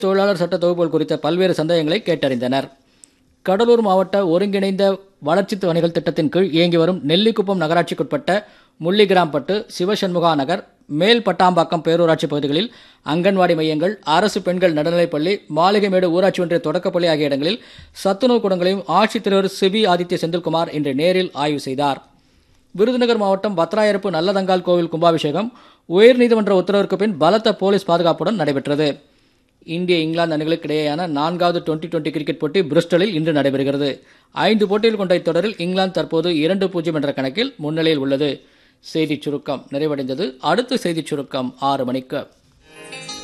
தொழிலாளர் சட்ட தொகுப்புகள் குறித்த பல்வேறு சந்தேகங்களை கேட்டறிந்தனர் கடலூர் மாவட்ட ஒருங்கிணைந்த வளர்ச்சித் பணிகள் திட்டத்தின் கீழ் இயங்கி வரும் நெல்லிக்குப்பம் நகராட்சிக்குட்பட்ட முள்ளிகிராம்பட்டு சிவசண்முகா நகர் மேல் பட்டாம்பாக்கம் பேரூராட்சி பகுதிகளில் அங்கன்வாடி மையங்கள் அரசு பெண்கள் நடுநிலைப்பள்ளி மாளிகைமேடு ஊராட்சி ஒன்றிய தொடக்கப்பள்ளி ஆகிய இடங்களில் சத்துணவு கூடங்களையும் ஆட்சித்தலைவர் சிபி ஆதித்ய செந்தில்குமார் இன்று நேரில் ஆய்வு செய்தார் விருதுநகர் மாவட்டம் பத்ராயரப்பு நல்லதங்கால் கோவில் கும்பாபிஷேகம் உயர்நீதிமன்ற உத்தரவிற்கு பின் பலத்த போலீஸ் பாதுகாப்புடன் நடைபெற்றது இந்திய இங்கிலாந்து அணிகளுக்கு இடையேயான நான்காவது டுவெண்டி டுவெண்டி கிரிக்கெட் போட்டி பிரிஸ்டலில் இன்று நடைபெறுகிறது ஐந்து போட்டிகள் கொண்ட இத்தொடரில் இங்கிலாந்து தற்போது இரண்டு பூஜ்ஜியம் என்ற கணக்கில் முன்னிலையில் உள்ளது செய்திச் சுருக்கம் நிறைவடைந்தது அடுத்த செய்திச் சுருக்கம் ஆறு மணிக்கு